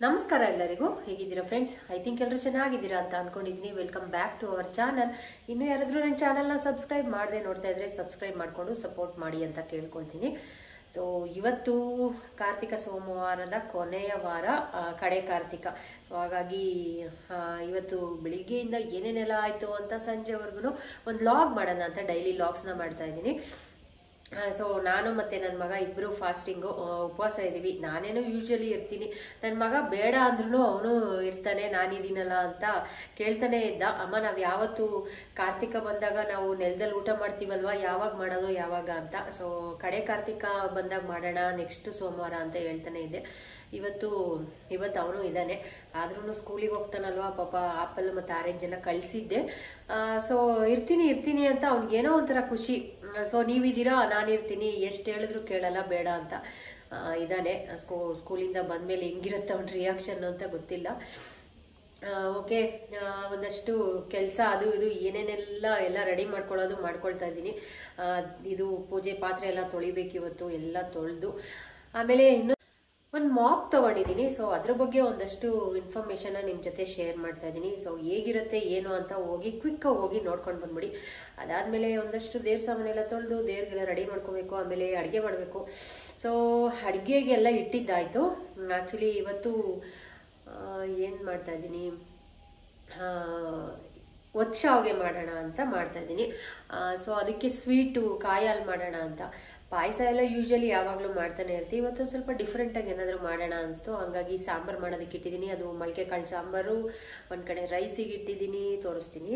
ನಮಸ್ಕಾರ ಎಲ್ಲರಿಗೂ ಹೇಗಿದ್ದೀರಾ ಫ್ರೆಂಡ್ಸ್ ಐ ಥಿಂಕ್ ಎಲ್ಲರೂ ಚೆನ್ನಾಗಿದ್ದೀರಾ ಅಂತ ಅನ್ಕೊಂಡಿದ್ದೀನಿ welcome back to our channel ಇನ್ನು ಯಾರಾದರೂ ನನ್ನ ಚಾನಲ್ನ ಸಬ್ಸ್ಕ್ರೈಬ್ ಮಾಡದೆ ನೋಡ್ತಾ ಇದ್ರೆ ಸಬ್ಸ್ಕ್ರೈಬ್ ಮಾಡಿಕೊಂಡು ಸಪೋರ್ಟ್ ಮಾಡಿ ಅಂತ ಕೇಳ್ಕೊಳ್ತೀನಿ ಸೊ ಇವತ್ತು ಕಾರ್ತಿಕ ಸೋಮವಾರದ ಕೊನೆಯ ವಾರ ಆ, ಕಡೆ ಕಾರ್ತಿಕ ಸೊ ಹಾಗಾಗಿ ಆ, ಇವತ್ತು ಬೆಳಿಗ್ಗೆಯಿಂದ ಏನೇನೆಲ್ಲ ಆಯಿತು ಅಂತ ಸಂಜೆವರೆಗೂ ಒಂದು ಲಾಗ್ ಮಾಡೋಣ ಅಂತ ಡೈಲಿ ಲಾಗ್ಸ್ನ ಮಾಡ್ತಾ ಇದ್ದೀನಿ ಸೊ ನಾನು ಮತ್ತೆ ನನ್ನ ಮಗ ಇಬ್ಬರು ಫಾಸ್ಟಿಂಗು ಉಪವಾಸ ಇದ್ದೀವಿ ನಾನೇನೋ ಯೂಶ್ವಲಿ ಇರ್ತೀನಿ ನನ್ನ ಮಗ ಬೇಡ ಅಂದ್ರೂ ಅವನು ಇರ್ತಾನೆ ನಾನಿದ್ದೀನಲ್ಲ ಅಂತ ಕೇಳ್ತಾನೆ ಇದ್ದ ಅಮ್ಮ ನಾವು ಯಾವತ್ತು ಕಾರ್ತಿಕ ಬಂದಾಗ ನಾವು ನೆಲದಲ್ಲಿ ಊಟ ಮಾಡ್ತೀವಲ್ವಾ ಯಾವಾಗ ಮಾಡೋದು ಯಾವಾಗ ಅಂತ ಸೊ ಕಡೆ ಕಾರ್ತಿಕ ಬಂದಾಗ ಮಾಡೋಣ ನೆಕ್ಸ್ಟ್ ಸೋಮವಾರ ಅಂತ ಹೇಳ್ತಾನೆ ಇದ್ದೆ ಇವತ್ತು ಇವತ್ತು ಅವನು ಇದ್ದಾನೆ ಆದ್ರೂ ಸ್ಕೂಲಿಗೆ ಹೋಗ್ತಾನಲ್ವಾ ಪಾಪ ಆಪಲ್ ಮತ್ತು ಆರೆಂಜ್ ಎಲ್ಲ ಕಳಿಸಿದ್ದೆ ಸೊ ಇರ್ತೀನಿ ಇರ್ತೀನಿ ಅಂತ ಅವ್ನಿಗೇನೋ ಒಂಥರ ಖುಷಿ ಸೊ ನೀವಿದ್ದೀರಾ ನಾನಿರ್ತೀನಿ ಎಷ್ಟು ಹೇಳಿದ್ರು ಕೇಳಲ್ಲ ಬೇಡ ಅಂತ ಆ, ಇದ್ದಾನೆ ಸ್ಕೂ ಸ್ಕೂಲಿಂದ ಬಂದಮೇಲೆ ಹೆಂಗಿರುತ್ತೆ ಅವ್ನ ರಿಯಾಕ್ಷನ್ ಅಂತ ಗೊತ್ತಿಲ್ಲ ಓಕೆ ಒಂದಷ್ಟು ಕೆಲಸ ಅದು ಇದು ಏನೇನೆಲ್ಲ ಎಲ್ಲ ರೆಡಿ ಮಾಡ್ಕೊಳ್ಳೋದು ಮಾಡ್ಕೊಳ್ತಾ ಇದ್ದೀನಿ ಆ, ಇದು ಪೂಜೆ ಪಾತ್ರೆ ಎಲ್ಲ ತೊಳಿಬೇಕು ಇವತ್ತು ಎಲ್ಲ ತೊಳೆದು ಆಮೇಲೆ ಇನ್ನು ಒಂದು ಮಾಪ್ ತಗೊಂಡಿದ್ದೀನಿ ಸೊ ಅದ್ರ ಬಗ್ಗೆ ಒಂದಷ್ಟು ಇನ್ಫಾರ್ಮೇಶನ್ ನಿಮ್ಮ ಜೊತೆ ಶೇರ್ ಮಾಡ್ತಾ ಇದ್ದೀನಿ ಸೊ ಹೇಗಿರುತ್ತೆ ಏನು ಅಂತ ಹೋಗಿ ಕ್ವಿಕ್ ಹೋಗಿ ನೋಡ್ಕೊಂಡು ಬಂದ್ಬಿಡಿ ಅದಾದ್ಮೇಲೆ ಒಂದಷ್ಟು ದೇವ್ರ ಸಾಮಾನೆಲ್ಲ ತೊಳೆದು ದೇವ್ರಿಗೆಲ್ಲ ರೆಡಿ ಮಾಡ್ಕೋಬೇಕು ಆಮೇಲೆ ಅಡುಗೆ ಮಾಡಬೇಕು ಸೊ ಅಡುಗೆಗೆಲ್ಲ ಇಟ್ಟಿದ್ದಾಯ್ತು ಆ್ಯಕ್ಚುಲಿ ಇವತ್ತು ಏನು ಮಾಡ್ತಾ ಇದ್ದೀನಿ ಒತ್ತು ಶಾವಿಗೆ ಮಾಡೋಣ ಅಂತ ಮಾಡ್ತಾ ಇದ್ದೀನಿ ಸೊ ಅದಕ್ಕೆ ಸ್ವೀಟು ಕಾಯಿ ಹಾಲು ಮಾಡೋಣ ಅಂತ ಪಾಯಸ ಎಲ್ಲ ಯೂಶಲಿ ಯಾವಾಗಲೂ ಮಾಡ್ತಾನೆ ಇರ್ತೀವಿ ಇವತ್ತೊಂದು ಸ್ವಲ್ಪ ಡಿಫ್ರೆಂಟಾಗಿ ಏನಾದರೂ ಮಾಡೋಣ ಅನಿಸ್ತು ಹಂಗಾಗಿ ಸಾಂಬಾರು ಮಾಡೋದಕ್ಕೆ ಇಟ್ಟಿದ್ದೀನಿ ಅದು ಮೊಳಕೆ ಕಾಳು ಸಾಂಬಾರು ಒಂದು ಕಡೆ ರೈಸಿಗೆ ಇಟ್ಟಿದ್ದೀನಿ ತೋರಿಸ್ತೀನಿ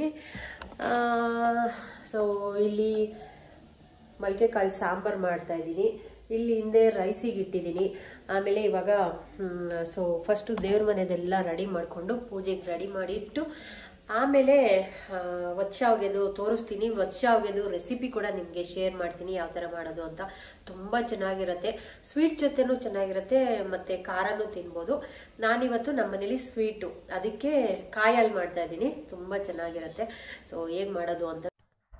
ಸೊ ಇಲ್ಲಿ ಮೊಳಕೆ ಕಾಳು ಸಾಂಬಾರು ಮಾಡ್ತಾ ಇದ್ದೀನಿ ಇಲ್ಲಿ ಹಿಂದೆ ರೈಸಿಗೆ ಇಟ್ಟಿದ್ದೀನಿ ಆಮೇಲೆ ಇವಾಗ ಸೊ ಫಸ್ಟು ದೇವ್ರ ಮನೆದೆಲ್ಲ ರೆಡಿ ಮಾಡಿಕೊಂಡು ಪೂಜೆಗೆ ರೆಡಿ ಮಾಡಿ ಇಟ್ಟು ಆಮೇಲೆ ಒಚ್ಚಾವ್ಗೆದು ತೋರಿಸ್ತೀನಿ ಒಚ್ಚಾವ್ಗೆದು ರೆಸಿಪಿ ಕೂಡ ನಿಮಗೆ ಶೇರ್ ಮಾಡ್ತೀನಿ ಯಾವ ಥರ ಮಾಡೋದು ಅಂತ ತುಂಬ ಚೆನ್ನಾಗಿರುತ್ತೆ ಸ್ವೀಟ್ ಜೊತೆನೂ ಚೆನ್ನಾಗಿರುತ್ತೆ ಮತ್ತು ಖಾರನೂ ತಿನ್ಬೋದು ನಾನಿವತ್ತು ನಮ್ಮ ಮನೇಲಿ ಸ್ವೀಟು ಅದಕ್ಕೆ ಕಾಯಲ್ಲಿ ಮಾಡ್ತಾ ಇದ್ದೀನಿ ತುಂಬ ಚೆನ್ನಾಗಿರುತ್ತೆ ಸೊ ಹೇಗೆ ಮಾಡೋದು ಅಂತ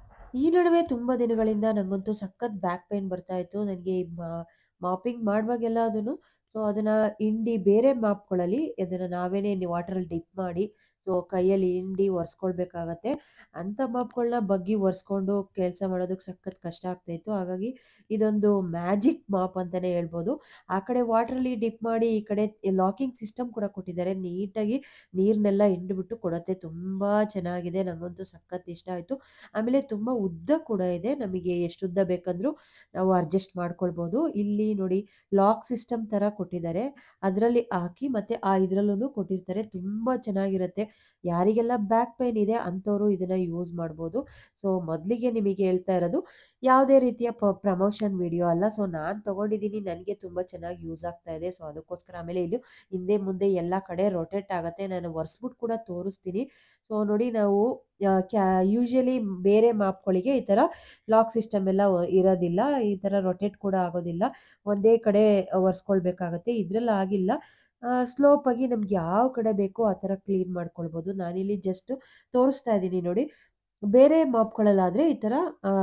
ಈ ನಡುವೆ ತುಂಬ ದಿನಗಳಿಂದ ನನಗಂತೂ ಸಖತ್ ಬ್ಯಾಕ್ ಪೇನ್ ಬರ್ತಾ ಇತ್ತು ನನಗೆ ಮಾಪಿಂಗ್ ಮಾಡುವಾಗೆಲ್ಲ ಅದನ್ನು ಸೊ ಅದನ್ನ ಹಿಂಡಿ ಬೇರೆ ಮಾಪ್ಗಳಲ್ಲಿ ಅದನ್ನ ನಾವೇನೇ ವಾಟರಲ್ಲಿ ಡಿಪ್ ಮಾಡಿ ಸೊ ಕೈಯಲ್ಲಿ ಹಿಂಡಿ ಒರೆಸ್ಕೊಳ್ಬೇಕಾಗತ್ತೆ ಅಂಥ ಮಾಪ್ಗಳನ್ನ ಬಗ್ಗಿ ಒರೆಸ್ಕೊಂಡು ಕೆಲಸ ಮಾಡೋದಕ್ಕೆ ಸಖತ್ ಕಷ್ಟ ಆಗ್ತಾ ಇತ್ತು ಹಾಗಾಗಿ ಇದೊಂದು ಮ್ಯಾಜಿಕ್ ಮಾಪ್ ಅಂತಾನೆ ಹೇಳ್ಬೋದು ಆ ಕಡೆ ವಾಟ್ರಲ್ಲಿ ಡಿಪ್ ಮಾಡಿ ಈ ಕಡೆ ಲಾಕಿಂಗ್ ಸಿಸ್ಟಮ್ ಕೂಡ ಕೊಟ್ಟಿದ್ದಾರೆ ನೀಟಾಗಿ ನೀರನ್ನೆಲ್ಲ ಹಿಂಡ್ಬಿಟ್ಟು ಕೊಡುತ್ತೆ ತುಂಬ ಚೆನ್ನಾಗಿದೆ ನನಗಂತೂ ಸಖತ್ ಇಷ್ಟ ಆಯಿತು ಆಮೇಲೆ ತುಂಬ ಉದ್ದ ಕೂಡ ಇದೆ ನಮಗೆ ಎಷ್ಟು ಉದ್ದ ಬೇಕಂದ್ರೂ ನಾವು ಅಡ್ಜಸ್ಟ್ ಮಾಡ್ಕೊಳ್ಬೋದು ಇಲ್ಲಿ ನೋಡಿ ಲಾಕ್ ಸಿಸ್ಟಮ್ ಥರ ಕೊಟ್ಟಿದ್ದಾರೆ ಅದರಲ್ಲಿ ಹಾಕಿ ಮತ್ತೆ ಆ ಇದರಲ್ಲೂ ಕೊಟ್ಟಿರ್ತಾರೆ ತುಂಬ ಚೆನ್ನಾಗಿರುತ್ತೆ ಯಾರಿಗೆಲ್ಲ ಬ್ಯಾಕ್ ಪೈನ್ ಇದೆ ಅಂಥವ್ರು ಇದನ್ನ ಯೂಸ್ ಮಾಡ್ಬೋದು ಸೊ ಮೊದಲಿಗೆ ನಿಮಗೆ ಹೇಳ್ತಾ ಇರೋದು ಯಾವುದೇ ರೀತಿಯ ಪ್ರಮೋಷನ್ ವಿಡಿಯೋ ಅಲ್ಲ ಸೊ ನಾನು ತಗೊಂಡಿದ್ದೀನಿ ನನಗೆ ತುಂಬ ಚೆನ್ನಾಗಿ ಯೂಸ್ ಆಗ್ತಾ ಇದೆ ಸೊ ಅದಕ್ಕೋಸ್ಕರ ಆಮೇಲೆ ಇಲ್ಲಿ ಹಿಂದೆ ಮುಂದೆ ಎಲ್ಲ ಕಡೆ ರೊಟೇಟ್ ಆಗುತ್ತೆ ನಾನು ಒರೆಸ್ಬಿಟ್ಟು ಕೂಡ ತೋರಿಸ್ತೀನಿ ಸೊ ನೋಡಿ ನಾವು ಕ್ಯಾ ಯೂಶಲಿ ಬೇರೆ ಮಾಪ್ಗಳಿಗೆ ಈ ಥರ ಲಾಕ್ ಸಿಸ್ಟಮ್ ಎಲ್ಲ ಇರೋದಿಲ್ಲ ಈ ಥರ ರೊಟೇಟ್ ಕೂಡ ಆಗೋದಿಲ್ಲ ಒಂದೇ ಕಡೆ ಒರೆಸ್ಕೊಳ್ಬೇಕಾಗತ್ತೆ ಇದ್ರಲ್ಲಿ ಆಗಿಲ್ಲ ಸ್ಲೋಪ್ ಆಗಿ ನಮ್ಗೆ ಯಾವ ಕಡೆ ಬೇಕೋ ಆ ಥರ ಕ್ಲೀನ್ ಮಾಡ್ಕೊಳ್ಬೋದು ನಾನಿಲ್ಲಿ ಜಸ್ಟ್ ತೋರಿಸ್ತಾ ಇದ್ದೀನಿ ನೋಡಿ ಬೇರೆ ಮಾಪ್ಗಳಲ್ಲಾದರೆ ಈ ಥರ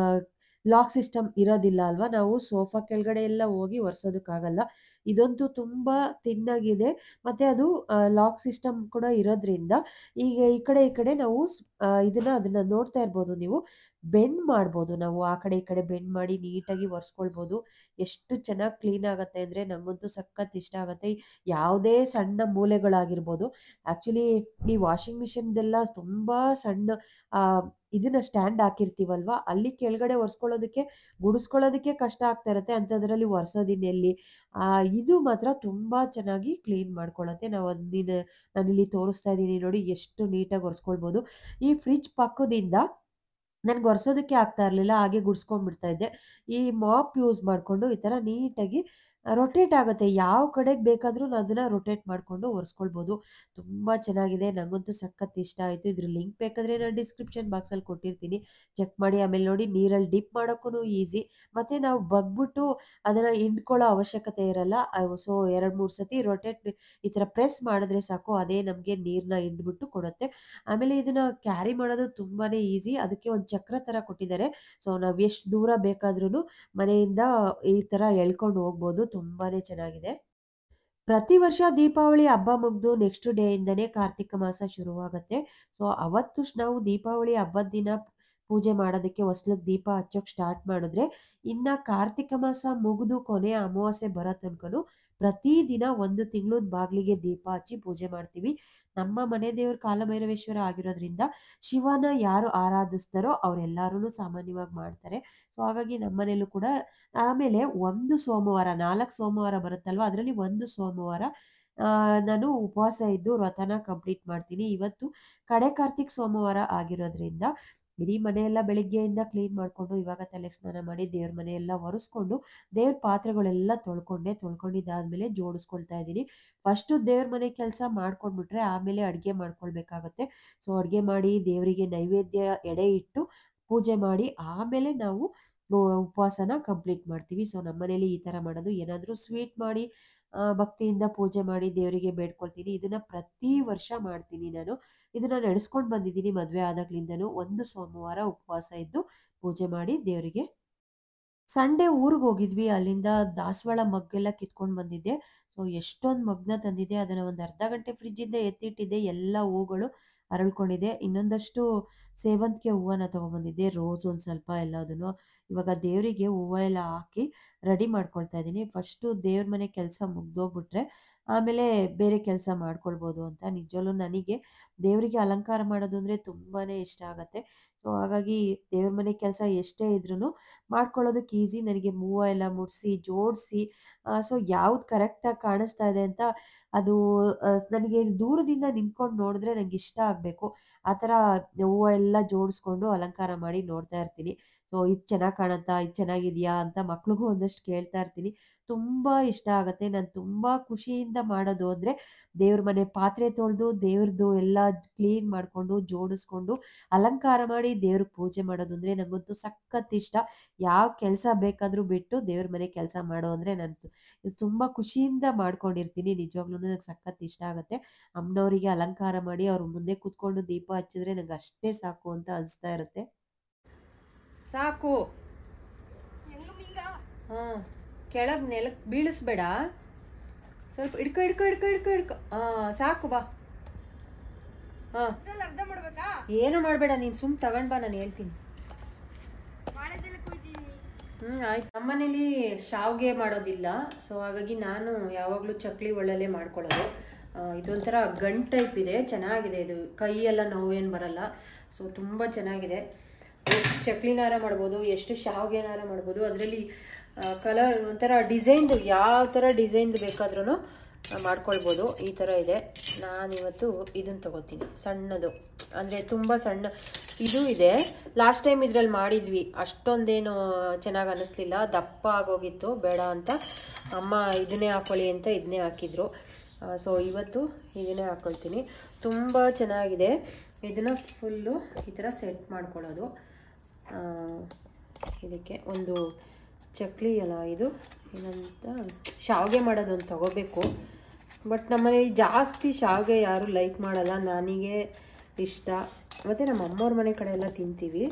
ಲಾಕ್ ಸಿಸ್ಟಮ್ ಇರೋದಿಲ್ಲ ಅಲ್ವಾ ನಾವು ಸೋಫಾ ಕೆಳಗಡೆ ಎಲ್ಲ ಹೋಗಿ ಒರೆಸೋದಕ್ಕಾಗಲ್ಲ ಇದಂತೂ ತುಂಬ ತಿನ್ನಾಗಿದೆ ಮತ್ತು ಅದು ಲಾಕ್ ಸಿಸ್ಟಮ್ ಕೂಡ ಇರೋದ್ರಿಂದ ಈಗ ಈ ಕಡೆ ಈ ಕಡೆ ನಾವು ಇದನ್ನ ಅದನ್ನ ನೋಡ್ತಾ ಇರ್ಬೋದು ನೀವು ಬೆಂಡ್ ಮಾಡ್ಬೋದು ನಾವು ಆ ಕಡೆ ಈ ಕಡೆ ಬೆಂಡ್ ಮಾಡಿ ನೀಟಾಗಿ ಒರೆಸ್ಕೊಳ್ಬೋದು ಎಷ್ಟು ಚೆನ್ನಾಗಿ ಕ್ಲೀನ್ ಆಗುತ್ತೆ ಅಂದರೆ ನಂಗಂತೂ ಸಖತ್ ಇಷ್ಟ ಆಗುತ್ತೆ ಯಾವುದೇ ಸಣ್ಣ ಮೂಲೆಗಳಾಗಿರ್ಬೋದು ಆ್ಯಕ್ಚುಲಿ ಈ ವಾಷಿಂಗ್ ಮಿಷಿನ್ದೆಲ್ಲ ತುಂಬ ಸಣ್ಣ ಇದನ್ನ ಸ್ಟ್ಯಾಂಡ್ ಹಾಕಿರ್ತೀವಲ್ವ ಅಲ್ಲಿ ಕೆಳಗಡೆ ಒರೆಸ್ಕೊಳ್ಳೋದಕ್ಕೆ ಗುಡಿಸ್ಕೊಳ್ಳೋದಕ್ಕೆ ಕಷ್ಟ ಆಗ್ತಾ ಇರುತ್ತೆ ಅಂಥದ್ರಲ್ಲಿ ಒರೆಸೋದಿನೆಲ್ಲಿ ಇದು ಮಾತ್ರ ತುಂಬ ಚೆನ್ನಾಗಿ ಕ್ಲೀನ್ ಮಾಡ್ಕೊಳ್ಳುತ್ತೆ ನಾವು ಅದನ್ನ ನಾನಿಲ್ಲಿ ತೋರಿಸ್ತಾ ಇದ್ದೀನಿ ನೋಡಿ ಎಷ್ಟು ನೀಟಾಗಿ ಒರೆಸ್ಕೊಳ್ಬೋದು ಈ ಫ್ರಿಜ್ ಪಕ್ಕದಿಂದ ನನಗೆ ಒರೆಸೋದಕ್ಕೆ ಆಗ್ತಾ ಇರಲಿಲ್ಲ ಹಾಗೆ ಗುಡಿಸ್ಕೊಂಡ್ಬಿಡ್ತಾ ಇದ್ದೆ ಈ ಮಾಪ್ ಯೂಸ್ ಮಾಡಿಕೊಂಡು ಈ ಥರ ನೀಟಾಗಿ ರೊಟೇಟ್ ಆಗುತ್ತೆ ಯಾವ ಕಡೆಗೆ ಬೇಕಾದರೂ ಅದನ್ನು ರೊಟೇಟ್ ಮಾಡಿಕೊಂಡು ಒರೆಸ್ಕೊಳ್ಬೋದು ತುಂಬ ಚೆನ್ನಾಗಿದೆ ನನಗಂತೂ ಸಖತ್ ಇಷ್ಟ ಆಯಿತು ಇದ್ರ ಲಿಂಕ್ ಬೇಕಾದರೆ ನಾನು ಡಿಸ್ಕ್ರಿಪ್ಷನ್ ಬಾಕ್ಸಲ್ಲಿ ಕೊಟ್ಟಿರ್ತೀನಿ ಚೆಕ್ ಮಾಡಿ ಆಮೇಲೆ ನೋಡಿ ನೀರಲ್ಲಿ ಡಿಪ್ ಮಾಡೋಕ್ಕೂ ಈಸಿ ಮತ್ತು ನಾವು ಬಗ್ಬಿಟ್ಟು ಅದನ್ನು ಹಿಂಡ್ಕೊಳ್ಳೋ ಅವಶ್ಯಕತೆ ಇರಲ್ಲ ಸೊ ಎರಡು ಮೂರು ಸತಿ ರೊಟೇಟ್ ಈ ಥರ ಪ್ರೆಸ್ ಮಾಡಿದ್ರೆ ಸಾಕು ಅದೇ ನಮಗೆ ನೀರನ್ನ ಹಿಂಡ್ಬಿಟ್ಟು ಕೊಡುತ್ತೆ ಆಮೇಲೆ ಇದನ್ನು ಕ್ಯಾರಿ ಮಾಡೋದು ತುಂಬಾ ಈಸಿ ಅದಕ್ಕೆ ಒಂದು ಚಕ್ರ ಥರ ಕೊಟ್ಟಿದ್ದಾರೆ ಸೊ ನಾವು ಎಷ್ಟು ದೂರ ಬೇಕಾದ್ರೂ ಮನೆಯಿಂದ ಈ ಥರ ಎಳ್ಕೊಂಡು ಹೋಗ್ಬೋದು ತುಂಬಾ ಚೆನ್ನಾಗಿದೆ ಪ್ರತಿ ವರ್ಷ ದೀಪಾವಳಿ ಹಬ್ಬ ಮುಗ್ದು ನೆಕ್ಸ್ಟ್ ಡೇ ಇಂದನೇ ಕಾರ್ತಿಕ ಮಾಸ ಶುರುವಾಗತ್ತೆ. ಸೊ, ಅವತ್ತು ಶ್ ನಾವು ದೀಪಾವಳಿ ಹಬ್ಬದ ದಿನ ಪೂಜೆ ಮಾಡೋದಕ್ಕೆ ಹೊಸ್ಲಿಗೆ ದೀಪ ಹಚ್ಚೋಕ್ ಸ್ಟಾರ್ಟ್ ಮಾಡಿದ್ರೆ, ಇನ್ನ ಕಾರ್ತಿಕ ಮಾಸ ಮುಗಿದು ಕೊನೆಯ ಅಮಾವಾಸ್ಯೆ ಬರೋ ತನಕನು ಪ್ರತಿದಿನ ಒಂದು ತಿಂಗ್ಳದ ಬಾಗಿಲಿಗೆ ದೀಪ ಹಚ್ಚಿ ಪೂಜೆ ಮಾಡ್ತೀವಿ. ನಮ್ಮ ಮನೆ ದೇವ್ರು ಕಾಲಭೈರವೇಶ್ವರ ಆಗಿರೋದ್ರಿಂದ ಶಿವನ ಯಾರು ಆರಾಧಿಸ್ತಾರೋ ಅವರೆಲ್ಲರೂನು ಸಾಮಾನ್ಯವಾಗಿ ಮಾಡ್ತಾರೆ. ಸೊ, ಹಾಗಾಗಿ ನಮ್ಮನೇಲೂ ಕೂಡ ಆಮೇಲೆ ಒಂದು ಸೋಮವಾರ 4 ಸೋಮವಾರ ಬರುತ್ತಲ್ವಾ, ಅದರಲ್ಲಿ ಒಂದು ಸೋಮವಾರ ಆ, ನಾನು ಉಪವಾಸ ಇದ್ದು ವ್ರತನ ಕಂಪ್ಲೀಟ್ ಮಾಡ್ತೀನಿ. ಇವತ್ತು ಕಡೆ ಕಾರ್ತಿಕ್ ಸೋಮವಾರ ಆಗಿರೋದ್ರಿಂದ ಇಡೀ ಮನೆಯೆಲ್ಲ ಬೆಳಿಗ್ಗೆಯಿಂದ ಕ್ಲೀನ್ ಮಾಡ್ಕೊಂಡು, ಇವಾಗ ತಲೆಗೆ ಸ್ನಾನ ಮಾಡಿ, ದೇವ್ರ ಮನೆಯೆಲ್ಲ ಒರೆಸ್ಕೊಂಡು, ದೇವ್ರ ಪಾತ್ರೆಗಳೆಲ್ಲ ತೊಳ್ಕೊಂಡೆ. ತೊಳ್ಕೊಂಡಿದ್ದಾದ್ಮೇಲೆ ಜೋಡಿಸ್ಕೊಳ್ತಾ ಇದ್ದೀನಿ. ಫಸ್ಟು ದೇವ್ರ ಮನೆ ಕೆಲಸ ಮಾಡ್ಕೊಂಡ್ಬಿಟ್ರೆ ಆಮೇಲೆ ಅಡುಗೆ ಮಾಡ್ಕೊಳ್ಬೇಕಾಗತ್ತೆ. ಸೊ, ಅಡುಗೆ ಮಾಡಿ ದೇವರಿಗೆ ನೈವೇದ್ಯ ಎಡೆ ಇಟ್ಟು ಪೂಜೆ ಮಾಡಿ ಆಮೇಲೆ ನಾವು ಉ ಉಪವಾಸನ ಕಂಪ್ಲೀಟ್ ಮಾಡ್ತೀವಿ. ಸೊ, ನಮ್ಮನೇಲಿ ಈ ಥರ ಮಾಡೋದು. ಏನಾದರೂ ಸ್ವೀಟ್ ಮಾಡಿ ಆ, ಭಕ್ತಿಯಿಂದ ಪೂಜೆ ಮಾಡಿ ದೇವರಿಗೆ ಬೇಡ್ಕೊಳ್ತೀನಿ. ಇದನ್ನ ಪ್ರತಿ ವರ್ಷ ಮಾಡ್ತೀನಿ ನಾನು. ಇದನ್ನ ನಡೆಸ್ಕೊಂಡು ಬಂದಿದ್ದೀನಿ ಮದುವೆ ಆದಾಗ್ಲಿಂದನೂ. ಒಂದು ಸೋಮವಾರ ಉಪವಾಸ ಇದ್ದು ಪೂಜೆ ಮಾಡಿ ದೇವರಿಗೆ ಸಂಡೇ ಊರಿಗೆ ಹೋಗಿದ್ವಿ. ಅಲ್ಲಿಂದ ದಾಸವಾಳ ಮಗ್ಗೆಲ್ಲ ಕಿತ್ಕೊಂಡು ಬಂದಿದ್ದೆ. ಸೊ, ಎಷ್ಟೊಂದು ಮಗ್ನ ತಂದಿದ್ದೆ. ಅದನ್ನ ಒಂದು ಅರ್ಧ ಗಂಟೆ ಫ್ರಿಡ್ಜಿಂದ ಎತ್ತಿಟ್ಟಿದ್ದೆ. ಎಲ್ಲ ಹೂಗಳು ಅರಳ್ಕೊಂಡಿದೆ. ಇನ್ನೊಂದಷ್ಟು ಸೇವಂತಿಗೆ ಹೂವನ್ನ ತಗೊಂಡ್ಬಂದಿದ್ದೆ. ರೋಸ್ ಒಂದು ಸ್ವಲ್ಪ ಎಲ್ಲದನ್ನು. ಇವಾಗ ದೇವರಿಗೆ ಹೂವ ಎಲ್ಲ ಹಾಕಿ ರೆಡಿ ಮಾಡ್ಕೊಳ್ತಾ ಇದ್ದೀನಿ. ಫಸ್ಟು ದೇವ್ರ ಮನೆ ಕೆಲಸ ಮುಗ್ದೋಗ್ಬಿಟ್ರೆ ಆಮೇಲೆ ಬೇರೆ ಕೆಲಸ ಮಾಡ್ಕೊಳ್ಬೋದು ಅಂತ. ನಿಜವಾಗ್ಲೂ ನನಗೆ ದೇವರಿಗೆ ಅಲಂಕಾರ ಮಾಡೋದು ಅಂದರೆ ತುಂಬಾನೇ ಇಷ್ಟ ಆಗತ್ತೆ. ಸೊ, ಹಾಗಾಗಿ ದೇವ್ರ ಮನೆ ಕೆಲಸ ಎಷ್ಟೇ ಇದ್ರೂ ಮಾಡ್ಕೊಳ್ಳೋದಕ್ಕೆ ಈಸಿ. ನನಗೆ ಹೂವ ಎಲ್ಲ ಮುಡಿಸಿ, ಜೋಡಿಸಿ ಆ, ಸೊ, ಯಾವ್ದು ಕರೆಕ್ಟಾಗಿ ಕಾಣಿಸ್ತಾ ಇದೆ ಅಂತ ಅದು ಅ, ನನಗೆ ದೂರದಿಂದ ನಿಂತ್ಕೊಂಡು ನೋಡಿದ್ರೆ ನಂಗೆ ಇಷ್ಟ ಆಗಬೇಕು. ಆ ಥರ ಹೂವ ಎಲ್ಲ ಜೋಡಿಸ್ಕೊಂಡು ಅಲಂಕಾರ ಮಾಡಿ ನೋಡ್ತಾ ಇರ್ತೀನಿ. ಸೊ, ಇದು ಚೆನ್ನಾಗಿ ಕಾಣುತ್ತಾ? ಇದು ಚೆನ್ನಾಗಿದೆಯಾ? ಅಂತ ಮಕ್ಳಿಗೂ ಒಂದಷ್ಟು ಕೇಳ್ತಾ ಇರ್ತೀನಿ. ತುಂಬ ಇಷ್ಟ ಆಗತ್ತೆ. ನಾನು ತುಂಬ ಖುಷಿಯಿಂದ ಮಾಡೋದು ಅಂದರೆ ದೇವ್ರ ಮನೆ ಪಾತ್ರೆ ತೊಳೆದು, ದೇವ್ರದ್ದು ಎಲ್ಲ ಕ್ಲೀನ್ ಮಾಡಿಕೊಂಡು, ಜೋಡಿಸ್ಕೊಂಡು, ಅಲಂಕಾರ ಮಾಡಿ ದೇವ್ರಿಗೆ ಪೂಜೆ ಮಾಡೋದು ಅಂದರೆ ನನಗಂತೂ ಸಖತ್ ಇಷ್ಟ. ಯಾವ ಕೆಲಸ ಬೇಕಾದರೂ ಬಿಟ್ಟು ದೇವ್ರ ಮನೆ ಕೆಲಸ ಮಾಡೋ ಅಂದರೆ ನಾನು ತುಂಬ ಖುಷಿಯಿಂದ ಮಾಡ್ಕೊಂಡಿರ್ತೀನಿ. ನಿಜವಾಗ್ಲೂನು ನನಗೆ ಸಖತ್ ಇಷ್ಟ ಆಗತ್ತೆ. ಅಮ್ಮನವರಿಗೆ ಅಲಂಕಾರ ಮಾಡಿ ಅವ್ರ ಮುಂದೆ ಕೂತ್ಕೊಂಡು ದೀಪ ಹಚ್ಚಿದ್ರೆ ನಂಗೆ ಅಷ್ಟೇ ಸಾಕು ಅಂತ ಅನಿಸ್ತಾ ಇರುತ್ತೆ. ಸಾಕು ಹಾಂ ಕೆಳಗೆ ನೆಲಕ್ಕೆ ಬೀಳಿಸ್ಬೇಡ ಸ್ವಲ್ಪ ಹಿಡ್ಕೊ ಹಿಡ್ಕೊ ಹಿಡ್ಕೊ ಹಿಡ್ಕೊ ಹಿಡ್ಕೊ ಹಾಂ ಸಾಕು ಬಾ ಹಾಂ ಅರ್ಧ ಮಾಡ್ಬೇಕಾ ಏನು ಮಾಡಬೇಡ ನೀನು ಸುಮ್ಮ ತಗೊಂಡು ಬಾ ನಾನು ಹೇಳ್ತೀನಿ ಬಾಳೆದೆಲೆ ಕುಯ್ದೀನಿ ಹ್ಞೂ ಆಯ್ತು ನಮ್ಮನೇಲಿ ಶಾವಿಗೆ ಮಾಡೋದಿಲ್ಲ ಸೊ ಹಾಗಾಗಿ ನಾನು ಯಾವಾಗಲೂ ಚಕ್ಲಿ ಒಳ್ಳಲ್ಲೇ ಮಾಡ್ಕೊಳ್ಳೋದು ಆ, ಇದೊಂಥರ ಗಂಟು ಟೈಪ್ ಇದೆ ಚೆನ್ನಾಗಿದೆ ಇದು ಕೈಯೆಲ್ಲ ನೋವೇನು ಬರಲ್ಲ ಸೊ ತುಂಬ ಚೆನ್ನಾಗಿದೆ ಎಷ್ಟು ಚಕ್ಲಿನಾರ ಮಾಡ್ಬೋದು ಎಷ್ಟು ಶಾವಿಗೆನಾರ ಮಾಡ್ಬೋದು ಅದರಲ್ಲಿ ಕಲರ್ ಒಂಥರ ಡಿಸೈನ್ದು ಯಾವ ಥರ ಡಿಸೈನ್ದು ಬೇಕಾದ್ರೂ ಮಾಡ್ಕೊಳ್ಬೋದು ಈ ಥರ ಇದೆ ನಾನಿವತ್ತು ಇದನ್ನು ತಗೋತೀನಿ ಸಣ್ಣದು ಅಂದರೆ ತುಂಬ ಸಣ್ಣ ಇದು ಇದೆ ಲಾಸ್ಟ್ ಟೈಮ್ ಇದ್ರಲ್ಲಿ ಮಾಡಿದ್ವಿ ಅಷ್ಟೊಂದೇನು ಚೆನ್ನಾಗಿ ಅನ್ನಿಸ್ಲಿಲ್ಲ ದಪ್ಪ ಆಗೋಗಿತ್ತು ಬೇಡ ಅಂತ ಅಮ್ಮ ಇದನ್ನೇ ಹಾಕೊಳ್ಳಿ ಅಂತ ಇದನ್ನೇ ಹಾಕಿದ್ರು ಸೊ ಇವತ್ತು ಇದನ್ನೇ ಹಾಕ್ಕೊಳ್ತೀನಿ ತುಂಬ ಚೆನ್ನಾಗಿದೆ ಇದನ್ನು ಫುಲ್ಲು ಈ ಥರ ಸೆಟ್ ಮಾಡ್ಕೊಳ್ಳೋದು ಆ, ಇದಕ್ಕೆ ಒಂದು ಚಕ್ಲಿ ಅಲ್ಲ ಇದು ಏನಂತ ಶಾವಿಗೆ ಮಾಡೋದೊಂದು ತಗೋಬೇಕು ಬಟ್ ನಮ್ಮನೇಲಿ ಜಾಸ್ತಿ ಶಾವಿಗೆ ಯಾರೂ ಲೈಕ್ ಮಾಡಲ್ಲ ನನಗೆ ಇಷ್ಟ ಮತ್ತು ನಮ್ಮ ಅಮ್ಮವ್ರ ಮನೆ ಕಡೆ ಎಲ್ಲ ತಿಂತೀವಿ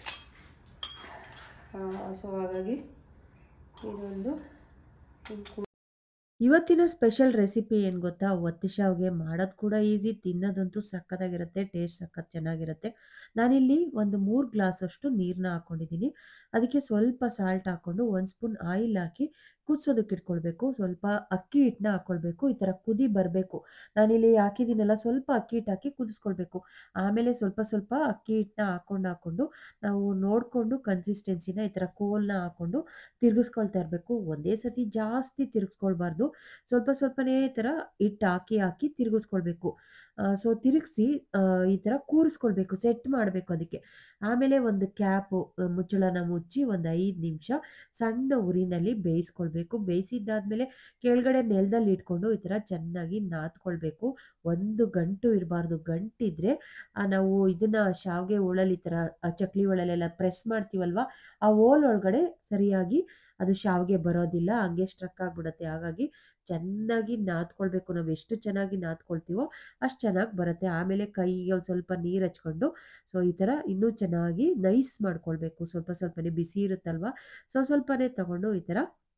ಸೊ ಹಾಗಾಗಿ ಇದೊಂದು ಇದು ಇವತ್ತಿನ ಸ್ಪೆಷಲ್ ರೆಸಿಪಿ ಏನು ಗೊತ್ತಾ? ಒತ್ತು ಶಾವಿಗೆ ಮಾಡೋದು ಕೂಡ ಈಸಿ, ತಿನ್ನೋದಂತೂ ಸಖತ್ತಾಗಿರುತ್ತೆ. ಟೇಸ್ಟ್ ಸಖತ್ ಚೆನ್ನಾಗಿರುತ್ತೆ. ನಾನಿಲ್ಲಿ ಒಂದು 3 ಗ್ಲಾಸಷ್ಟು ನೀರನ್ನ ಹಾಕ್ಕೊಂಡಿದ್ದೀನಿ. ಅದಕ್ಕೆ ಸ್ವಲ್ಪ ಸಾಲ್ಟ್ ಹಾಕ್ಕೊಂಡು, 1 ಸ್ಪೂನ್ ಆಯಿಲ್ ಹಾಕಿ ಕುದಿಸೋದಕ್ಕೆ ಇಟ್ಕೊಳ್ಬೇಕು. ಸ್ವಲ್ಪ ಅಕ್ಕಿ ಹಿಟ್ಟನ್ನ ಹಾಕ್ಕೊಳ್ಬೇಕು. ಈ ಥರ ಕುದಿ ಬರಬೇಕು. ನಾನಿಲ್ಲಿ ಹಾಕಿದ್ದೀನಲ್ಲ, ಸ್ವಲ್ಪ ಅಕ್ಕಿ ಹಿಟ್ಟು ಹಾಕಿ ಕುದಿಸ್ಕೊಳ್ಬೇಕು. ಆಮೇಲೆ ಸ್ವಲ್ಪ ಸ್ವಲ್ಪ ಅಕ್ಕಿ ಹಿಟ್ಟನ್ನ ಹಾಕ್ಕೊಂಡು ಹಾಕ್ಕೊಂಡು ನಾವು ನೋಡಿಕೊಂಡು ಕನ್ಸಿಸ್ಟೆನ್ಸಿನ ಈ ಥರ ಕೋಲನ್ನ ಹಾಕ್ಕೊಂಡು ತಿರುಗಿಸ್ಕೊಳ್ತಾ ಇರಬೇಕು. ಒಂದೇ ಸತಿ ಜಾಸ್ತಿ ತಿರುಗಿಸ್ಕೊಳ್ಬಾರ್ದು. ಸ್ವಲ್ಪ ಸ್ವಲ್ಪನೇ ಈ ಥರ ಹಿಟ್ಟು ಹಾಕಿ ಹಾಕಿ ತಿರುಗಿಸ್ಕೊಳ್ಬೇಕು. ಆ, ಸೊ ತಿರುಗಿಸಿ ಈ ಥರ ಕೂರಿಸ್ಕೊಳ್ಬೇಕು. ಸೆಟ್ ಮಾಡಬೇಕು ಅದಕ್ಕೆ. ಆಮೇಲೆ ಒಂದು ಕ್ಯಾಪು ಮುಚ್ಚಳನ ಮುಚ್ಚಿ ಒಂದು 5 ನಿಮಿಷ ಸಣ್ಣ ಉರಿನಲ್ಲಿ ಬೇಯಿಸ್ಕೊಳ್ಬೇಕು. ಬೇಯಿಸಿದ್ದಾದ್ಮೇಲೆ ಕೆಳಗಡೆ ನೆಲದಲ್ಲಿ ಇಟ್ಕೊಂಡು ಈ ಥರ ಚೆನ್ನಾಗಿ ನಾದ್ಕೊಳ್ಬೇಕು. ಒಂದು ಗಂಟು ಇರಬಾರ್ದು. ಗಂಟಿದ್ರೆ ಆ, ನಾವು ಇದನ್ನ ಶಾವಿಗೆ ಹೋಳಲ್ಲಿ ಈ ಥರ ಆ ಚಕ್ಲಿ ಹೋಳಲ್ಲೆಲ್ಲ ಪ್ರೆಸ್ ಮಾಡ್ತೀವಲ್ವಾ, ಆ ಹೋಲ್ ಒಳಗಡೆ ಸರಿಯಾಗಿ ಅದು ಶಾವಿಗೆ ಬರೋದಿಲ್ಲ. ಹಂಗೆ ಸ್ಟ್ರಕ್ ಆಗ್ಬಿಡುತ್ತೆ. ಹಾಗಾಗಿ ಚೆನ್ನಾಗಿ ನಾದ್ಕೊಳ್ಬೇಕು. ನಾವು ಎಷ್ಟು ಚೆನ್ನಾಗಿ ನಾದ್ಕೊಳ್ತೀವೋ ಅಷ್ಟು ಚೆನ್ನಾಗಿ ಬರುತ್ತೆ. ಆಮೇಲೆ ಕೈಗೆ ಒಂದು ಸ್ವಲ್ಪ ನೀರು ಹಚ್ಕೊಂಡು ಸೊ ಈ ಥರ ಇನ್ನೂ ಚೆನ್ನಾಗಿ ನೈಸ್ ಮಾಡ್ಕೊಳ್ಬೇಕು. ಸ್ವಲ್ಪ ಸ್ವಲ್ಪನೇ ಬಿಸಿ ಇರುತ್ತಲ್ವಾ, ಸೊ ಸ್ವಲ್ಪನೇ ತಗೊಂಡು ಈ ಥರ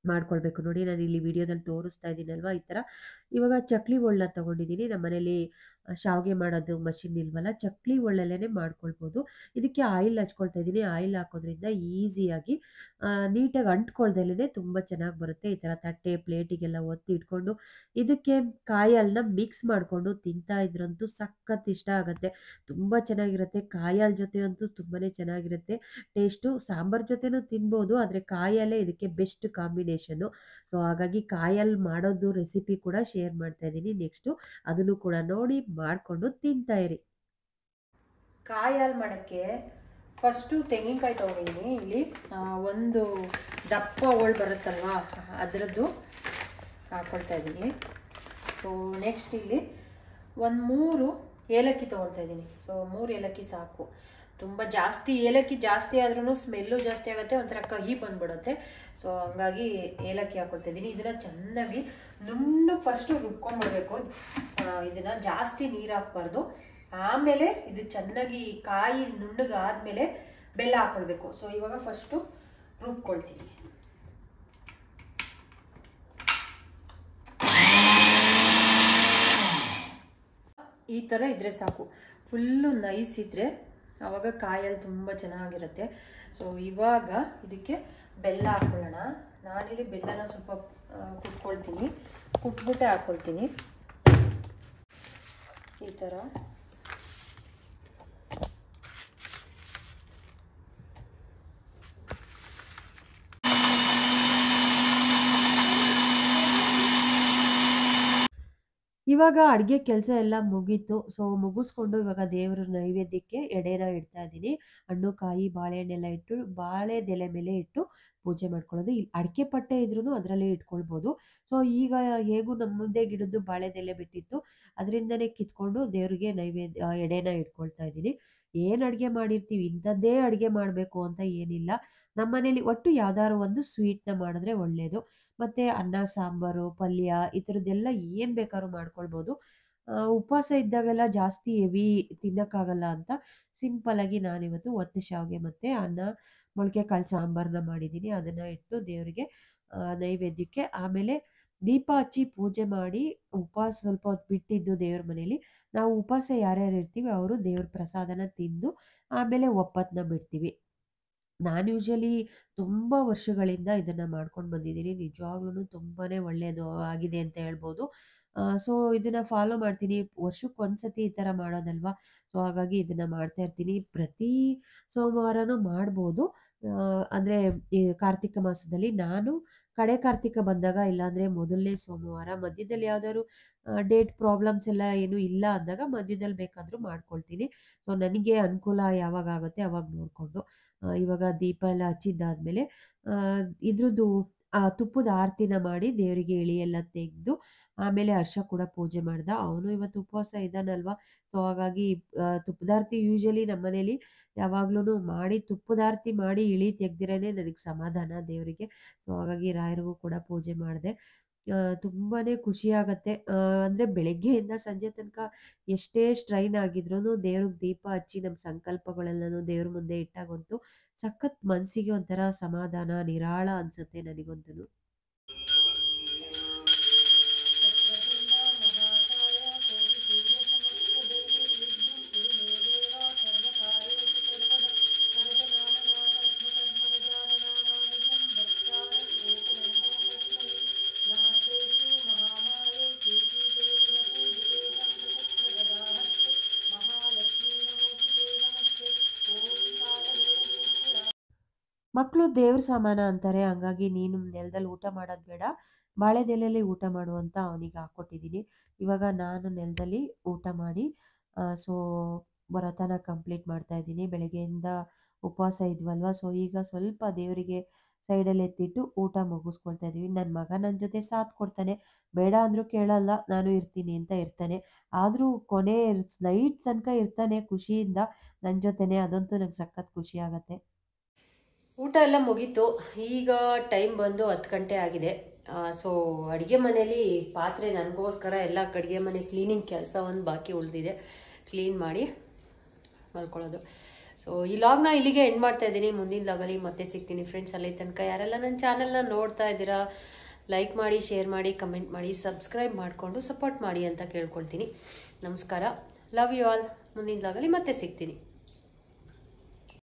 ಮಾಡ್ಕೊಳ್ಬೇಕು ನೋಡಿ ನಾನು ಇಲ್ಲಿ ವಿಡಿಯೋದಲ್ಲಿ ತೋರಿಸ್ತಾ ಇದ್ದೀನಲ್ವಾ ಈ ಥರ ಇವಾಗ ಚಕ್ಲಿ ಒಳ್ಳ ತೊಗೊಂಡಿದ್ದೀನಿ ನಮ್ಮ ಮನೇಲಿ ಶಾವಿಗೆ ಮಾಡೋದು ಮಷಿನ್ ಇಲ್ವಲ್ಲ ಚಕ್ಲಿ ಒಳ್ಳಲ್ಲೇ ಮಾಡ್ಕೊಳ್ಬೋದು ಇದಕ್ಕೆ ಆಯಿಲ್ ಹಚ್ಕೊಳ್ತಾ ಇದ್ದೀನಿ ಆಯಿಲ್ ಹಾಕೋದ್ರಿಂದ ಈಸಿಯಾಗಿ ನೀಟಾಗಿ ಅಂಟ್ಕೊಳ್ದಲ್ಲೇ ತುಂಬ ಚೆನ್ನಾಗಿ ಬರುತ್ತೆ ಈ ಥರ ತಟ್ಟೆ ಪ್ಲೇಟಿಗೆಲ್ಲ ಒತ್ತಿ ಇಟ್ಕೊಂಡು ಇದಕ್ಕೆ ಕಾಯಿ ಹಾಲನ್ನ ಮಿಕ್ಸ್ ಮಾಡಿಕೊಂಡು ತಿಂತಾ ಇದ್ರಂತೂ ಸಖತ್ ಇಷ್ಟ ಆಗುತ್ತೆ ತುಂಬ ಚೆನ್ನಾಗಿರುತ್ತೆ ಕಾಯಿ ಹಾಲು ಜೊತೆ ಅಂತೂ ತುಂಬಾ ಚೆನ್ನಾಗಿರುತ್ತೆ ಟೇಸ್ಟು ಸಾಂಬಾರ್ ಜೊತೆನೂ ತಿನ್ಬೋದು ಆದರೆ ಕಾಯಿ ಹಾಲೇ ಇದಕ್ಕೆ ಬೆಸ್ಟ್ ಕಾಂಬಿನೇಷನ್ನು ಸೊ ಹಾಗಾಗಿ ಕಾಯಿ ಹಾಲು ಮಾಡೋದು ರೆಸಿಪಿ ಕೂಡ ಶೇರ್ ಮಾಡ್ತಾ ಇದ್ದೀನಿ ನೆಕ್ಸ್ಟು ಅದನ್ನು ಕೂಡ ನೋಡಿ ಮಾಡಿಕೊಂಡು ತಿಂತಾ ಇರಿ ಕಾಯಿ ಹಾಲು ಮಾಡೋಕ್ಕೆ ಫಸ್ಟು ತೆಂಗಿನಕಾಯಿ ತೊಗೊಂಡಿದ್ದೀನಿ ಇಲ್ಲಿ ಆ, ಒಂದು ದಪ್ಪ ಹೋಳು ಬರುತ್ತಲ್ವಾ ಅದರದ್ದು ಹಾಕ್ಕೊಳ್ತಾ ಇದ್ದೀನಿ ಸೊ ನೆಕ್ಸ್ಟ್ ಇಲ್ಲಿ ಒಂದು ಮೂರು ಏಲಕ್ಕಿ ತೊಗೊಳ್ತಾ ಇದ್ದೀನಿ ಸೊ ಮೂರು ಏಲಕ್ಕಿ ಸಾಕು ತುಂಬ ಜಾಸ್ತಿ ಏಲಕ್ಕಿ ಜಾಸ್ತಿ ಆದ್ರೂ ಸ್ಮೆಲ್ಲು ಜಾಸ್ತಿ ಆಗುತ್ತೆ ಒಂಥರ ಕಹಿ ಬಂದ್ಬಿಡುತ್ತೆ ಸೊ ಹಂಗಾಗಿ ಏಲಕ್ಕಿ ಹಾಕ್ಕೊಳ್ತಾ ಇದ್ದೀನಿ ಇದನ್ನು ಚೆನ್ನಾಗಿ ನುಣ್ಣಗೆ ಫಸ್ಟು ರುಬ್ಕೊಂಡ್ಬಿಡ್ಬೇಕು ಇದನ್ನು ಜಾಸ್ತಿ ನೀರು ಹಾಕ್ಬಾರ್ದು ಆಮೇಲೆ ಇದು ಚೆನ್ನಾಗಿ ಕಾಯಿ ನುಣ್ಣಗಾದ್ಮೇಲೆ ಬೆಲ್ಲ ಹಾಕ್ಕೊಳ್ಬೇಕು ಸೊ ಇವಾಗ ಫಸ್ಟು ರುಬ್ಕೊಳ್ತೀನಿ ಈ ಥರ ಇದ್ರೆ ಸಾಕು ಫುಲ್ಲು ನೈಸ್ ಇದ್ರೆ ಆವಾಗ ಕಾಯಲ್ಲಿ ತುಂಬ ಚೆನ್ನಾಗಿರುತ್ತೆ ಸೊ ಇವಾಗ ಇದಕ್ಕೆ ಬೆಲ್ಲ ಹಾಕ್ಕೊಳ್ಳೋಣ ನಾನಿಲ್ಲಿ ಬೆಲ್ಲನ ಸ್ವಲ್ಪ ಆ, ಕುಟ್ಕೊಳ್ತೀನಿ ಕುಟ್ಬಿಟ್ಟೆ ಹಾಕ್ಕೊಳ್ತೀನಿ ಈ ಥರ ಇವಾಗ ಅಡುಗೆ ಕೆಲಸ ಎಲ್ಲ ಮುಗೀತು ಸೊ ಮುಗಿಸ್ಕೊಂಡು ಇವಾಗ ದೇವರ ನೈವೇದ್ಯಕ್ಕೆ ಎಡೆನ ಇಡ್ತಾ ಇದ್ದೀನಿ ಹಣ್ಣು ಕಾಯಿ ಬಾಳೆಹಣ್ಣೆಲ್ಲ ಇಟ್ಟು ಬಾಳೆದೆಲೆ ಮೇಲೆ ಇಟ್ಟು ಪೂಜೆ ಮಾಡ್ಕೊಳ್ಳೋದು ಇಲ್ಲಿ ಅಡಿಕೆ ಪಟ್ಟೆ ಇದ್ರೂ ಅದರಲ್ಲೇ ಇಟ್ಕೊಳ್ಬೋದು ಸೊ ಈಗ ಹೇಗೂ ನಮ್ಮ ಮುಂದೆ ಗಿಡದ್ದು ಬಾಳೆದೆಲೆ ಬಿಟ್ಟಿತ್ತು ಅದರಿಂದನೇ ಕಿತ್ಕೊಂಡು ದೇವರಿಗೆ ನೈವೇದ್ಯ ಆ, ಎಡೆನ ಇಟ್ಕೊಳ್ತಾ ಇದ್ದೀನಿ ಏನು ಅಡುಗೆ ಮಾಡಿರ್ತೀವಿ ಇಂಥದ್ದೇ ಅಡುಗೆ ಮಾಡಬೇಕು ಅಂತ ಏನಿಲ್ಲ ನಮ್ಮ ಮನೇಲಿ ಒಟ್ಟು ಯಾವ್ದಾದ್ರು ಒಂದು ಸ್ವೀಟ್ನ ಮಾಡಿದ್ರೆ ಒಳ್ಳೆಯದು ಮತ್ತು ಅನ್ನ ಸಾಂಬಾರು ಪಲ್ಯ ಈ ಥರದ್ದೆಲ್ಲ ಏನು ಬೇಕಾದ್ರೂ ಮಾಡ್ಕೊಳ್ಬೋದು ಆ, ಉಪವಾಸ ಇದ್ದಾಗೆಲ್ಲ ಜಾಸ್ತಿ ಹೆವಿ ತಿನ್ನೋಕ್ಕಾಗಲ್ಲ ಅಂತ ಸಿಂಪಲ್ಲಾಗಿ ನಾನಿವತ್ತು ಒತ್ತು ಶಾವಿಗೆ ಮತ್ತು ಅನ್ನ ಮೊಳಕೆ ಕಾಳು ಸಾಂಬಾರನ್ನ ಮಾಡಿದ್ದೀನಿ ಅದನ್ನು ಇಟ್ಟು ದೇವರಿಗೆ ಆ, ನೈವೇದ್ಯಕ್ಕೆ ಆಮೇಲೆ ದೀಪ ಹಚ್ಚಿ ಪೂಜೆ ಮಾಡಿ ಉಪವಾಸ ಸ್ವಲ್ಪ ಹೊತ್ತು ಬಿಟ್ಟಿದ್ದು ದೇವ್ರ ಮನೇಲಿ ನಾವು ಉಪವಾಸ ಯಾರ್ಯಾರು ಇರ್ತೀವಿ ಅವರು ದೇವ್ರ ಪ್ರಸಾದನ ತಿಂದು ಆಮೇಲೆ ಒಪ್ಪತ್ತನ್ನ ಬಿಡ್ತೀವಿ ನಾನು ಯೂಶಲಿ ತುಂಬ ವರ್ಷಗಳಿಂದ ಇದನ್ನು ಮಾಡ್ಕೊಂಡು ಬಂದಿದ್ದೀನಿ ನಿಜವಾಗ್ಲೂ ತುಂಬಾ ಒಳ್ಳೆಯದು ಆಗಿದೆ ಅಂತ ಹೇಳ್ಬೋದು ಸೊ ಇದನ್ನು ಫಾಲೋ ಮಾಡ್ತೀನಿ ವರ್ಷಕ್ಕೊಂದ್ಸತಿ ಈ ಥರ ಮಾಡೋದಲ್ವಾ ಸೊ ಹಾಗಾಗಿ ಇದನ್ನು ಮಾಡ್ತಾ ಇರ್ತೀನಿ ಪ್ರತಿ ಸೋಮವಾರನೂ ಮಾಡ್ಬೋದು ಅಂದರೆ ಈ ಕಾರ್ತಿಕ ಮಾಸದಲ್ಲಿ ನಾನು ಕಡೆ ಕಾರ್ತಿಕ ಬಂದಾಗ ಇಲ್ಲಾಂದರೆ ಮೊದಲನೇ ಸೋಮವಾರ ಮಧ್ಯದಲ್ಲಿ ಯಾವ್ದಾದ್ರು ಡೇಟ್ ಪ್ರಾಬ್ಲಮ್ಸ್ ಎಲ್ಲ ಏನೂ ಇಲ್ಲ ಅಂದಾಗ ಮಧ್ಯದಲ್ಲಿ ಬೇಕಾದರೂ ಮಾಡ್ಕೊಳ್ತೀನಿ ಸೊ ನನಗೆ ಅನುಕೂಲ ಯಾವಾಗ ಆಗುತ್ತೆ ಅವಾಗ ನೋಡಿಕೊಂಡು ಇವಾಗ ದೀಪ ಎಲ್ಲ ಹಚ್ಚಿದ್ದಾದ್ಮೇಲೆ ಆ, ಇದ್ರದ್ದು ಆ ತುಪ್ಪದ ಆರತಿನ ಮಾಡಿ ದೇವರಿಗೆ ಎಳಿ ಎಲ್ಲ ತೆಗೆದು ಆಮೇಲೆ ಹರ್ಷ ಕೂಡ ಪೂಜೆ ಮಾಡ್ದ ಅವನು ಇವತ್ತು ಉಪವಾಸ ಇದ್ದಾನಲ್ವಾ ಸೊ ಹಾಗಾಗಿ ಆ, ತುಪ್ಪದಾರ್ತಿ ಯೂಶಲಿ ನಮ್ಮ ಮನೇಲಿ ಯಾವಾಗ್ಲೂ ಮಾಡಿ ತುಪ್ಪದಾರ್ತಿ ಮಾಡಿ ಇಳಿ ತೆಗ್ದಿರೇನೆ ನನಗೆ ಸಮಾಧಾನ ದೇವರಿಗೆ ಸೊ ಹಾಗಾಗಿ ರಾಯರಿಗೂ ಕೂಡ ಪೂಜೆ ಮಾಡಿದೆ ತುಂಬಾನೇ ಖುಷಿ ಆಗತ್ತೆ ಆ, ಅಂದ್ರೆ ಬೆಳಗ್ಗೆಯಿಂದ ಸಂಜೆ ತನಕ ಎಷ್ಟೇ ಸ್ಟ್ರೈನ್ ಆಗಿದ್ರೂ ದೇವ್ರಿಗೆ ದೀಪ ಹಚ್ಚಿ ನಮ್ಮ ಸಂಕಲ್ಪಗಳೆಲ್ಲನೂ ದೇವ್ರ ಮುಂದೆ ಇಟ್ಟಾಗಂತೂ ಸಖತ್ ಮನಸ್ಸಿಗೆ ಒಂಥರ ಸಮಾಧಾನ ನಿರಾಳ ಅನ್ಸುತ್ತೆ ನನಗಂತೂ ಮಕ್ಕಳು ದೇವ್ರ ಸಮಾನ ಅಂತಾರೆ ಹಂಗಾಗಿ ನೀನು ನೆಲದಲ್ಲಿ ಊಟ ಮಾಡೋದು ಬೇಡ ಬಾಳೆದೆಲೆಯಲ್ಲಿ ಊಟ ಮಾಡು ಅಂತ ಅವನಿಗೆ ಹಾಕ್ಕೊಟ್ಟಿದ್ದೀನಿ ಇವಾಗ ನಾನು ನೆಲದಲ್ಲಿ ಊಟ ಮಾಡಿ ಸೊ ವ್ರತನ ಕಂಪ್ಲೀಟ್ ಮಾಡ್ತಾ ಇದ್ದೀನಿ ಬೆಳಗ್ಗೆಯಿಂದ ಉಪವಾಸ ಇದ್ವಲ್ವ ಸೊ ಈಗ ಸ್ವಲ್ಪ ದೇವರಿಗೆ ಸೈಡಲ್ಲಿ ಎತ್ತಿಟ್ಟು ಊಟ ಮುಗಿಸ್ಕೊಳ್ತಾ ಇದ್ದೀವಿ ನನ್ನ ಮಗ ನನ್ನ ಜೊತೆ ಸಾಥ್ ಕೊಡ್ತಾನೆ ಬೇಡ ಅಂದರೂ ಕೇಳಲ್ಲ ನಾನು ಇರ್ತೀನಿ ಅಂತ ಇರ್ತಾನೆ ಆದರೂ ಕೊನೆ ನೈಟ್ ತನಕ ಇರ್ತಾನೆ ಖುಷಿಯಿಂದ ನನ್ನ ಜೊತೆನೆ ಅದಂತೂ ನಂಗೆ ಸಖತ್ ಖುಷಿ ಆಗತ್ತೆ ಊಟ ಎಲ್ಲ ಮುಗೀತು ಈಗ ಟೈಮ್ ಬಂದು ಹತ್ತು ಗಂಟೆ ಆಗಿದೆ ಸೊ ಅಡುಗೆ ಮನೇಲಿ ಪಾತ್ರೆ ನನಗೋಸ್ಕರ ಎಲ್ಲ ಅಡುಗೆ ಮನೆ ಕ್ಲೀನಿಂಗ್ ಕೆಲಸ ಒಂದು ಬಾಕಿ ಉಳಿದಿದೆ ಕ್ಲೀನ್ ಮಾಡಿ ಮಲ್ಕೊಳ್ಳೋದು ಸೊ ಈ ಲಾಗ್ನ ಇಲ್ಲಿಗೆ ಎಂಡ್ ಮಾಡ್ತಾ ಇದ್ದೀನಿ ಮುಂದಿನ ಲಾಗಲ್ಲಿ ಮತ್ತೆ ಸಿಗ್ತೀನಿ ಫ್ರೆಂಡ್ಸ್ ಅಲ್ಲಿ ತನಕ ಯಾರೆಲ್ಲ ನನ್ನ ಚಾನಲ್ನ ನೋಡ್ತಾ ಇದ್ದೀರಾ ಲೈಕ್ ಮಾಡಿ ಶೇರ್ ಮಾಡಿ ಕಮೆಂಟ್ ಮಾಡಿ ಸಬ್ಸ್ಕ್ರೈಬ್ ಮಾಡಿಕೊಂಡು ಸಪೋರ್ಟ್ ಮಾಡಿ ಅಂತ ಕೇಳ್ಕೊಳ್ತೀನಿ ನಮಸ್ಕಾರ ಲವ್ ಯು ಆಲ್ ಮುಂದಿನ ಲಾಗಲ್ಲಿ ಮತ್ತೆ ಸಿಗ್ತೀನಿ